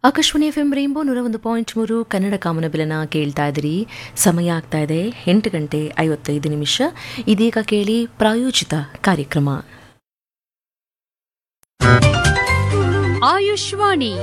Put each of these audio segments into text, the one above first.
Akashvani F M rainbow ನೂರ ಒಂದು point ಮೂರು ಕನ್ನಡ ಕಾಮನಬಿಲನ ಕೇಳ್ತಾ ಇದ್ದೀರಿ ಸಮಯ ಆಗ್ತಾ ಇದೆ ಎಂಟು ಗಂಟೆ ಐವತ್ತೈದು ನಿಮಿಷ ಇದೀಗ ಕೇಳಿ ಪ್ರಾಯೋಜಿತ ಕಾರ್ಯಕ್ರಮ ಆಯುಷ್ವಾಣಿ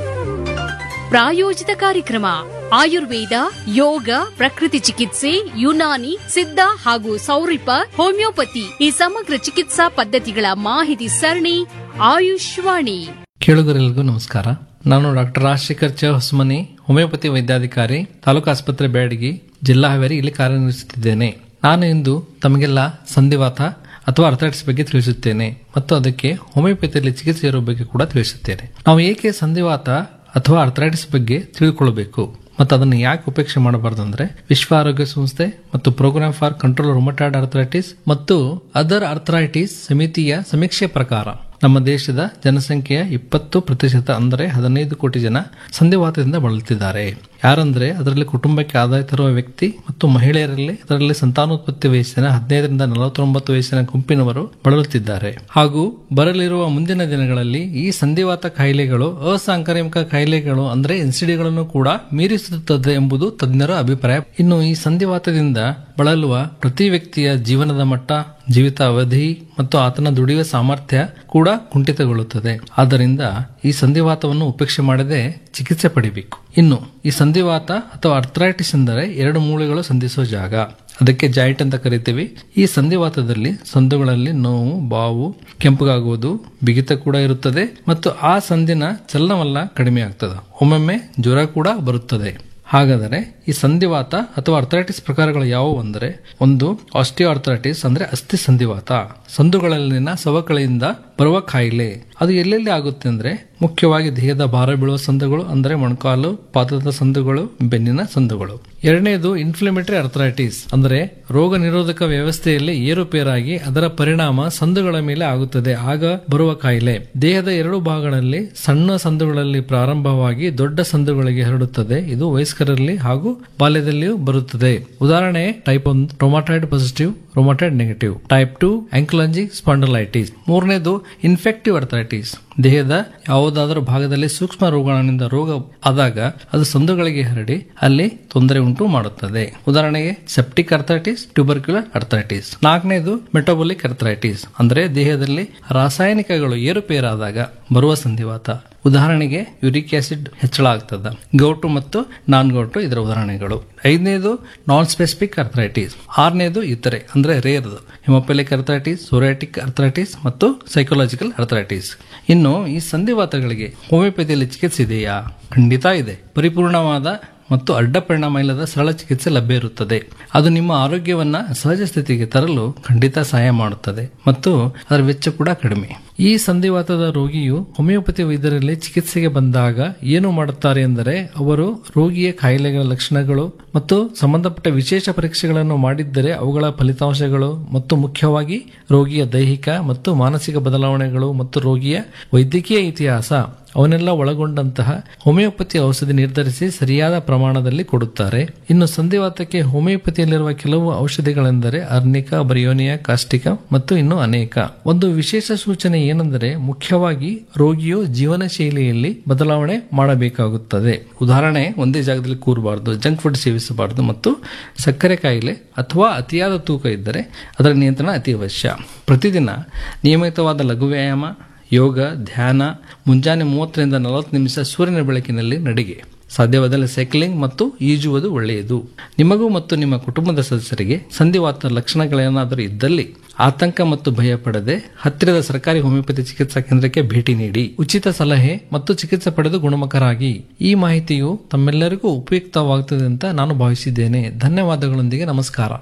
ಪ್ರಾಯೋಜಿತ ಕಾರ್ಯಕ್ರಮ ಆಯುರ್ವೇದ ಯೋಗ ಪ್ರಕೃತಿ ಚಿಕಿತ್ಸೆ ಯುನಾನಿ ಸಿದ್ಧ ಹಾಗೂ ಸೌರಿಪ ಹೋಮಿಯೋಪತಿ ಈ ಸಮಗ್ರ ಚಿಕಿತ್ಸಾ ಪದ್ಧತಿಗಳ ಮಾಹಿತಿ ಸರಣಿ ಆಯುಷ್ವಾಣಿ ಕೇಳುಗರೆಲ್ಲರಿಗೂ ನಮಸ್ಕಾರ ನಾನು ಡಾಕ್ಟರ್ ರಾಜಶೇಖರ್ ಚ ಹೊಸಮನಿ ಹೋಮಿಯೋಪತಿ ವೈದ್ಯಾಧಿಕಾರಿ ತಾಲೂಕು ಆಸ್ಪತ್ರೆ ಬ್ಯಾಡಗಿ ಜಿಲ್ಲಾ ಹಾವೇರಿ ಇಲ್ಲಿ ಕಾರ್ಯನಿರ್ವಹಿಸುತ್ತಿದ್ದೇನೆ ನಾನು ಇಂದು ತಮಗೆಲ್ಲ ಸಂಧಿವಾತ ಅಥವಾ ಅರ್ಥರೈಟಿಸ್ ಬಗ್ಗೆ ತಿಳಿಸುತ್ತೇನೆ ಮತ್ತು ಅದಕ್ಕೆ ಹೋಮಿಯೋಪತಿಯಲ್ಲಿ ಚಿಕಿತ್ಸೆ ಇರುವ ಬಗ್ಗೆ ಕೂಡ ತಿಳಿಸುತ್ತೇನೆ ನಾವು ಏಕೆ ಸಂಧಿವಾತ ಅಥವಾ ಅರ್ಥರೈಟಿಸ್ ಬಗ್ಗೆ ತಿಳಿದುಕೊಳ್ಳಬೇಕು ಮತ್ತು ಅದನ್ನು ಯಾಕೆ ಉಪೇಕ್ಷೆ ಮಾಡಬಾರದು ಅಂದ್ರೆ ವಿಶ್ವ ಆರೋಗ್ಯ ಸಂಸ್ಥೆ ಮತ್ತು program for control rheumatoid arthritis ಮತ್ತು ಅದರ್ ಅರ್ಥರೈಟಿಸ್ ಸಮಿತಿಯ ಸಮೀಕ್ಷೆ ಪ್ರಕಾರ ನಮ್ಮ ದೇಶದ ಜನಸಂಖ್ಯೆಯ ಇಪ್ಪತ್ತು ಪ್ರತಿಶತ ಅಂದರೆ ಹದಿನೈದು ಕೋಟಿ ಜನ ಸಂಧಿವಾತದಿಂದ ಬಳಲುತ್ತಿದ್ದಾರೆ ಯಾರಂದ್ರೆ ಅದರಲ್ಲಿ ಕುಟುಂಬಕ್ಕೆ ಆದಾಯ ತರುವ ವ್ಯಕ್ತಿ ಮತ್ತು ಮಹಿಳೆಯರಲ್ಲಿ ಅದರಲ್ಲಿ ಸಂತಾನೋತ್ಪತ್ತಿ ವಯಸ್ಸಿನ ಹದಿನೈದರಿಂದ ನಲವತ್ತೊಂಬತ್ತು ವಯಸ್ಸಿನ ಗುಂಪಿನವರು ಬಳಲುತ್ತಿದ್ದಾರೆ ಹಾಗೂ ಬರಲಿರುವ ಮುಂದಿನ ದಿನಗಳಲ್ಲಿ ಈ ಸಂಧಿವಾತ ಕಾಯಿಲೆಗಳು ಅಸಾಂಕ್ರಾಮಿಕ ಕಾಯಿಲೆಗಳು ಅಂದ್ರೆ ಎನ್ಸಿಡಿಗಳನ್ನು ಕೂಡ ಮೀರಿಸುತ್ತದೆ ಎಂಬುದು ತಜ್ಞರ ಅಭಿಪ್ರಾಯ ಇನ್ನು ಈ ಸಂಧಿವಾತದಿಂದ ಬಳಲುವ ಪ್ರತಿ ವ್ಯಕ್ತಿಯ ಜೀವನದ ಮಟ್ಟ ಜೀವಿತ ಅವಧಿ ಮತ್ತು ಆತನ ದುಡಿಯುವ ಸಾಮರ್ಥ್ಯ ಕೂಡ ಕುಂಠಿತಗೊಳ್ಳುತ್ತದೆ ಆದ್ದರಿಂದ ಈ ಸಂಧಿವಾತವನ್ನು ಉಪೇಕ್ಷೆ ಮಾಡದೆ ಚಿಕಿತ್ಸೆ ಪಡಿಬೇಕು ಇನ್ನು ಈ ಸಂಧಿವಾತ ಅಥವಾ ಅರ್ಥರೈಟಿಸ್ ಎಂದರೆ ಎರಡು ಮೂಳೆಗಳು ಸಂಧಿಸುವ ಜಾಗ ಅದಕ್ಕೆ ಜಾಯಿಂಟ್ ಅಂತ ಕರಿತೀವಿ ಈ ಸಂಧಿವಾತದಲ್ಲಿ ಸಂದುಗಳಲ್ಲಿ ನೋವು ಬಾವು ಕೆಂಪುಗಾಗುವುದು ಬಿಗಿತ ಕೂಡ ಇರುತ್ತದೆ ಮತ್ತು ಆ ಸಂದಿನ ಚಲನವಲ್ಲ ಕಡಿಮೆ ಆಗ್ತದೆ ಒಮ್ಮೊಮ್ಮೆ ಜ್ವರ ಕೂಡ ಬರುತ್ತದೆ ಹಾಗಾದರೆ ಈ ಸಂಧಿವಾತ ಅಥವಾ ಅರ್ಥರೈಟಿಸ್ ಪ್ರಕಾರಗಳು ಯಾವುವು ಅಂದರೆ ಒಂದು ಆಸ್ಟಿಯೋ ಅರ್ಥರೈಟಿಸ್ ಅಂದ್ರೆ ಅಸ್ಥಿ ಸಂಧಿವಾತ ಸಂದುಗಳಲ್ಲಿನ ಸವಕಳಿಯಿಂದ ಬರುವ ಕಾಯಿಲೆ ಅದು ಎಲ್ಲೆಲ್ಲಿ ಆಗುತ್ತೆ ಅಂದ್ರೆ ಮುಖ್ಯವಾಗಿ ದೇಹದ ಭಾರ ಬೀಳುವ ಸಂದುಗಳು ಅಂದ್ರೆ ಮೊಣಕಾಲು ಪಾದದ ಸಂದುಗಳು ಬೆನ್ನಿನ ಸಂದುಗಳು ಎರಡನೇದು ಇನ್ಫ್ಲಮೇಟರಿ ಅರ್ಥರೈಟಿಸ್ ಅಂದ್ರೆ ರೋಗ ನಿರೋಧಕ ವ್ಯವಸ್ಥೆಯಲ್ಲಿ ಏರುಪೇರಾಗಿ ಅದರ ಪರಿಣಾಮ ಸಂದುಗಳ ಮೇಲೆ ಆಗುತ್ತದೆ ಆಗ ಬರುವ ಕಾಯಿಲೆ ದೇಹದ ಎರಡು ಭಾಗಗಳಲ್ಲಿ ಸಣ್ಣ ಸಂದುಗಳಲ್ಲಿ ಪ್ರಾರಂಭವಾಗಿ ದೊಡ್ಡ ಸಂದುಗಳಿಗೆ ಹರಡುತ್ತದೆ ಇದು ವಯಸ್ಕರಲ್ಲಿ ಹಾಗೂ ಬಾಲ್ಯದಲ್ಲಿಯೂ ಬರುತ್ತದೆ ಉದಾಹರಣೆ type one rheumatoid positive rheumatoid negative type two ankylosing spondylitis ಮೂರನೇದು ಇನ್ಫೆಕ್ಟಿವ್ ಅರ್ಥರೈಟಿಸ್ ದೇಹದ ಯಾವುದಾದರೂ ಭಾಗದಲ್ಲಿ ಸೂಕ್ಷ್ಮ ರೋಗಾಣುವಿನಿಂದ ರೋಗ ಆದಾಗ ಅದು ಸಂದುಗಳಿಗೆ ಹರಡಿ ಅಲ್ಲಿ ತೊಂದರೆ ಉಂಟು ಮಾಡುತ್ತದೆ ಉದಾಹರಣೆಗೆ ಸೆಪ್ಟಿಕ್ ಅರ್ಥರೈಟಿಸ್ ಟ್ಯೂಬರ್ಕ್ಯುಲರ್ ಅರ್ಥರೈಟಿಸ್ ನಾಲ್ಕನೇದು ಮೆಟಬೊಲಿಕ್ ಅರ್ಥರೈಟಿಸ್ ಅಂದ್ರೆ ದೇಹದಲ್ಲಿ ರಾಸಾಯನಿಕಗಳು ಏರುಪೇರಾದಾಗ ಬರುವ ಸಂಧಿವಾತ ಉದಾಹರಣೆಗೆ ಯುರಿಕ್ ಆಸಿಡ್ ಹೆಚ್ಚಳ ಆಗ್ತದ ಗೌಟು ಮತ್ತು ನಾನ್ ಗೌಟು ಇದರ ಉದಾಹರಣೆಗಳು ಐದನೇದು ನಾನ್ ಸ್ಪೆಸಿಫಿಕ್ ಅರ್ಥರೈಟಿಸ್ ಆರನೇದು ಇತರೆ ಅಂದ್ರೆ rare haemophilic arthritis psoriatic arthritis ಮತ್ತು ಸೈಕೊಲಾಜಿಕಲ್ ಅರ್ಥರೈಟಿಸ್ ಇನ್ನು ಈ ಸಂಧಿವಾತಗಳಿಗೆ ಹೋಮಿಯೋಪತಿಯಲ್ಲಿ ಚಿಕಿತ್ಸೆ ಇದೆಯಾ ಖಂಡಿತ ಇದೆ ಪರಿಪೂರ್ಣವಾದ ಮತ್ತು ಅಡ್ಡ ಪರಿಣಾಮ ಇಲ್ಲದ ಸರಳ ಚಿಕಿತ್ಸೆ ಲಭ್ಯ ಇರುತ್ತದೆ ಅದು ನಿಮ್ಮ ಆರೋಗ್ಯವನ್ನ ಸಹಜ ಸ್ಥಿತಿಗೆ ತರಲು ಖಂಡಿತ ಸಹಾಯ ಮಾಡುತ್ತದೆ ಮತ್ತು ಅದರ ವೆಚ್ಚ ಕೂಡ ಕಡಿಮೆ ಈ ಸಂಧಿವಾತದ ರೋಗಿಯು ಹೋಮಿಯೋಪತಿ ವೈದ್ಯರಲ್ಲಿ ಚಿಕಿತ್ಸೆಗೆ ಬಂದಾಗ ಏನು ಮಾಡುತ್ತಾರೆ ಎಂದರೆ ಅವರು ರೋಗಿಯ ಕಾಯಿಲೆಗಳ ಲಕ್ಷಣಗಳು ಮತ್ತು ಸಂಬಂಧಪಟ್ಟ ವಿಶೇಷ ಪರೀಕ್ಷೆಗಳನ್ನು ಮಾಡಿದ್ದರೆ ಅವುಗಳ ಫಲಿತಾಂಶಗಳು ಮತ್ತು ಮುಖ್ಯವಾಗಿ ರೋಗಿಯ ದೈಹಿಕ ಮತ್ತು ಮಾನಸಿಕ ಬದಲಾವಣೆಗಳು ಮತ್ತು ರೋಗಿಯ ವೈದ್ಯಕೀಯ ಇತಿಹಾಸ ಅವನ್ನೆಲ್ಲ ಒಳಗೊಂಡಂತಹ ಹೋಮಿಯೋಪತಿ ಔಷಧಿ ನಿರ್ಧರಿಸಿ ಸರಿಯಾದ ಪ್ರಮಾಣದಲ್ಲಿ ಕೊಡುತ್ತಾರೆ ಇನ್ನು ಸಂಧಿವಾತಕ್ಕೆ ಹೋಮಿಯೋಪತಿಯಲ್ಲಿರುವ ಕೆಲವು ಔಷಧಿಗಳೆಂದರೆ ಅರ್ನಿಕ ಬರಿಯೋನಿಯಾ ಕಾಸ್ಟಿಕ ಮತ್ತು ಇನ್ನು ಅನೇಕ ಒಂದು ವಿಶೇಷ ಸೂಚನೆ ಏನೆಂದರೆ ಮುಖ್ಯವಾಗಿ ರೋಗಿಯು ಜೀವನ ಶೈಲಿಯಲ್ಲಿ ಬದಲಾವಣೆ ಮಾಡಬೇಕಾಗುತ್ತದೆ ಉದಾಹರಣೆ ಒಂದೇ ಜಾಗದಲ್ಲಿ ಕೂರಬಾರದು ಜಂಕ್ ಫುಡ್ ಸೇವಿಸಬಾರದು ಮತ್ತು ಸಕ್ಕರೆ ಕಾಯಿಲೆ ಅಥವಾ ಅತಿಯಾದ ತೂಕ ಇದ್ದರೆ ಅದರ ನಿಯಂತ್ರಣ ಅತಿ ಅವಶ್ಯ ಪ್ರತಿದಿನ ನಿಯಮಿತವಾದ ಲಘು ವ್ಯಾಯಾಮ ಯೋಗ ಧ್ಯಾನ ಮುಂಜಾನೆ ಮೂವತ್ತರಿಂದ ನಲವತ್ತು ನಿಮಿಷ ಸೂರ್ಯನ ಬೆಳಕಿನಲ್ಲಿ ನಡಿಗೆ ಸಾಧ್ಯವಾದಲ್ಲಿ ಸೈಕ್ಲಿಂಗ್ ಮತ್ತು ಈಜುವುದು ಒಳ್ಳೆಯದು ನಿಮಗೂ ಮತ್ತು ನಿಮ್ಮ ಕುಟುಂಬದ ಸದಸ್ಯರಿಗೆ ಸಂಧಿವಾತ ಲಕ್ಷಣಗಳೇನಾದರೂ ಇದ್ದಲ್ಲಿ ಆತಂಕ ಮತ್ತು ಭಯ ಪಡದೆ ಹತ್ತಿರದ ಸರ್ಕಾರಿ ಹೋಮಿಯೋಪತಿ ಚಿಕಿತ್ಸಾ ಕೇಂದ್ರಕ್ಕೆ ಭೇಟಿ ನೀಡಿ ಉಚಿತ ಸಲಹೆ ಮತ್ತು ಚಿಕಿತ್ಸೆ ಪಡೆದು ಗುಣಮುಖರಾಗಿ ಈ ಮಾಹಿತಿಯು ತಮ್ಮೆಲ್ಲರಿಗೂ ಉಪಯುಕ್ತವಾಗುತ್ತದೆ ಅಂತ ನಾನು ಭಾವಿಸಿದ್ದೇನೆ ಧನ್ಯವಾದಗಳೊಂದಿಗೆ ನಮಸ್ಕಾರ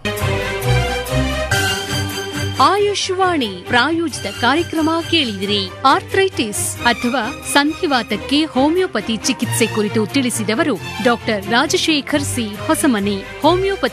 ಆಯುಷ್ವಾಣಿ ಪ್ರಾಯೋಜಿತ ಕಾರ್ಯಕ್ರಮ ಕೇಳಿದಿರಿ ಆರ್ಥ್ರೈಟಿಸ್ ಅಥವಾ ಸಂಧಿವಾತಕ್ಕೆ ಹೋಮಿಯೋಪತಿ ಚಿಕಿತ್ಸೆ ಕುರಿತು ತಿಳಿಸಿದವರು doctor Rajashekhar C Hosamani homeopathy